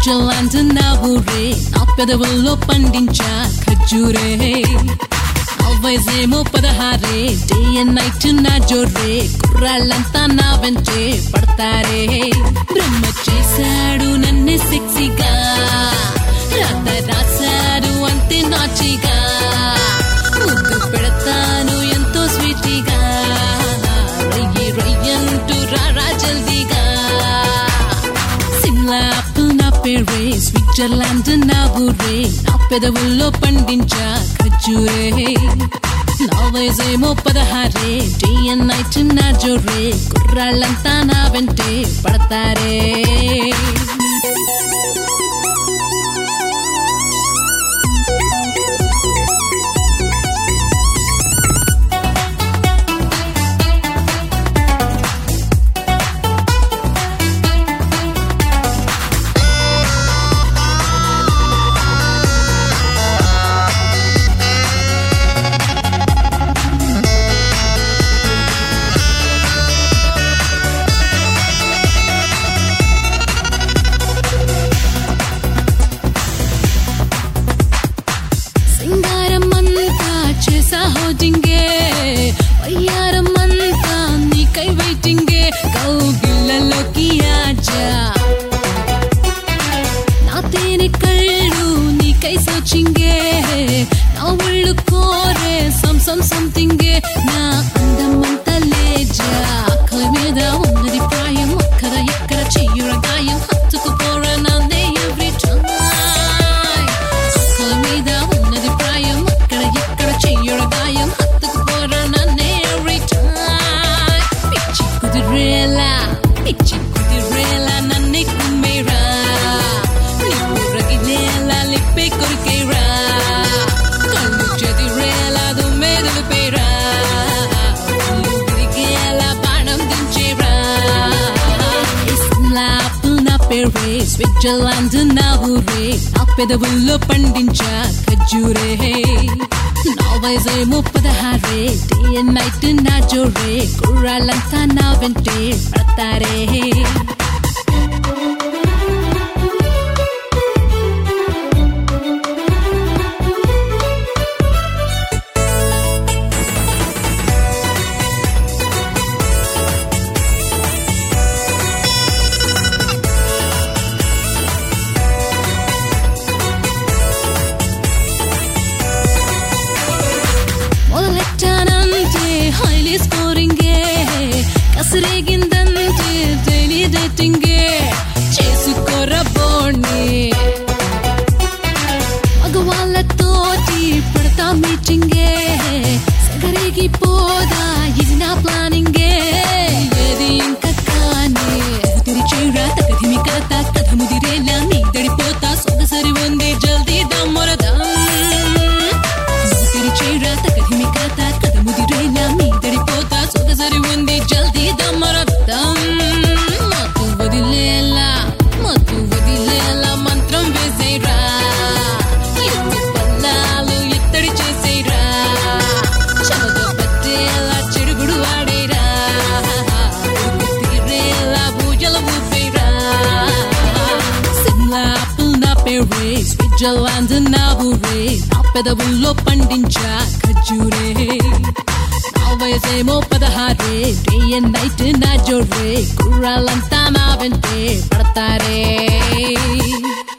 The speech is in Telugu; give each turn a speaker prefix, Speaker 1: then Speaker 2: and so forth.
Speaker 1: స్విట్జర్లాండ్ నా ఊరే నా పెదవుల్లో పండించా ఖర్జూరే వయసేమో పదహారే డే అండ్ నైట్ నా జోరే కుర్రాళ్ళంతా నా వెంటే పడతారే బ్రహ్మ చేశాడు నన్నే సెక్సీగా రాత రాశాడు అంతే నాచిగా ముద్దు పెడతాను ఎంతో స్వీటీగా రయ్యి రయ్యంటూ రారా జల్దీగా సిమ్లా ఆపిల్ నా పేరే స్విట్జర్లాండ్ నా ఊరే నా పెదవుల్లో పండించా ఖర్జూరే నా వయసేమో పదహారే డే అండ్ నైట్ నా జోరే కుర్రాళ్ళంతా నా వెంటే పడతారే సింగారం అంతా చేసా హోజింగే వయ్యారం అంతా నీకై వెయిటింగే కౌగిళ్ళలోకి ఆజా నా తేనె కళ్ళు నీకై సోచింగే నా ఒళ్ళు కోరే సం సం సంథింగే నా అందం అంతా లేజా అక్కల మీద ఉన్నది ప్రాయం అక్కడ ఎక్కడ చెయ్యుర గాయం హత్తుకుపోరా నన్నే ఎవ్రీ టైం అక్కల మీద ఉన్నది ప్రాయం అక్కడ ఎక్కడ చెయ్యుర గాయం హత్తుకుపోరా నన్నే ఎవ్రీ టైం పిచ్చి కుదిరేలా పిచ్చి కుదిరేలా నన్నే కుమ్మేరా నిప్పు రగిలేలా లిప్పే కొరికేరా కళ్ళు చెదిరేలా దుమ్మే దులిపేరా ఒళ్ళు విరిగేలా బాణం దించేరా ఇస్లాపు నా పేరే స్విట్జర్లాండ్ నా ఊరే నా పెదవుల్లో పండించా ఖర్జూరే నా వయసేమో పదహారే డే అండ్ నైట్ నా జోరే కుర్రాళ్ళంతా నా వెంటే పడతారే మొదలెట్టానంటే హైలీ స్కోరింగే కసిరేగిందంటే డైలీ డేటింగే చేసుకోర బోర్ని మగవాళ్ళతోటి పడతా మీటింగే సగరిగి పోదా ఇది నా ప్లానింగే ఏది ఇంకా కానీ తెరిచేరా తగదిమి కడత కథ ముదిరేలా నీ దడిపోతా సొగసరి ఉంది జల్దీ దమ్మరదం తెరిచేరా తగదిమి కడత కథ ముదిరేలా నీ దడిపోతా సొగసరి ఉంది జల్దీ దమ్మరదం మత్తు వదిలేలా మత్తు వదిలేలా మంత్రం వేసేరా ఎత్తి పల్లాలు ఎత్తడి చేసేరా చదవ పట్టేలా చెడుగుడు వాడేరా తీరేలా పూజలు ఊపేరా సిమ్లా ఆపిల్ నా పేరే స్విట్జర్లాండ్ నా ఊరే నా పెదవుల్లో పండించా ఖర్జూరే నా వయసేమో పదహారే డే అండ్ నైట్ నా జోరే కుర్రాళ్ళంతా నా వెంటే పడతారే